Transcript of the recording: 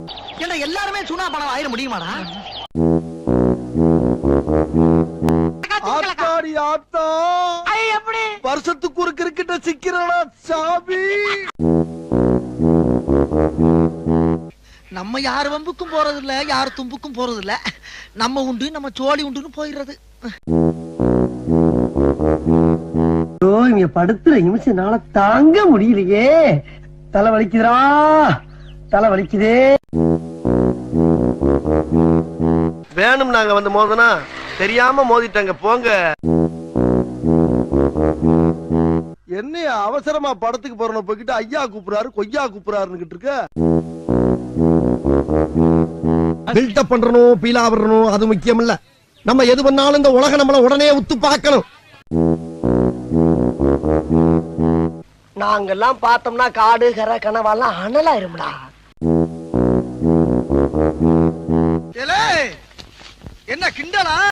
ஏன்னா எல்லாருமே சுனா பணம் ஆயிர முடியுமாடா ஆத்தாடி ஆத்தா எப்படி வருஷத்துக்கு ஒரு கிரிக்கெட்ட சிக்கிறடா சாமி நம்ம யார் வம்புக்கும் போறது இல்ல யார் தும்புக்கும் போறது இல்ல நம்ம உண்டு நம்ம சோழி உண்டுன்னு போயிடுறது ஐயோ இங்க படுத்துற நிமிஷம்னால தாங்க முடியலையே தலை வலிக்குதுடா தலை வலிக்குதே வேணும் நாங்க வந்து மோதனா தெரியாம மோதிட்டாங்க போங்க என்னைய அவசரமா படத்துக்கு போறன போய்கிட்டு ஐயா கூப்பிடுறாரு கொய்யா கூப்பிடுறாருன்னு இருக்க பில்டப் பண்றணும் பீலா வரணும் அது முக்கியம் இல்ல நம்ம எது பண்ணாலும் இந்த உலகம் நம்மள உடனே உத்து பார்க்கணும் நாங்கெல்லாம் பார்த்தோம்னா காடு கரை கனவெல்லாம் அனலாயிரும்டா என்ன கிண்டலா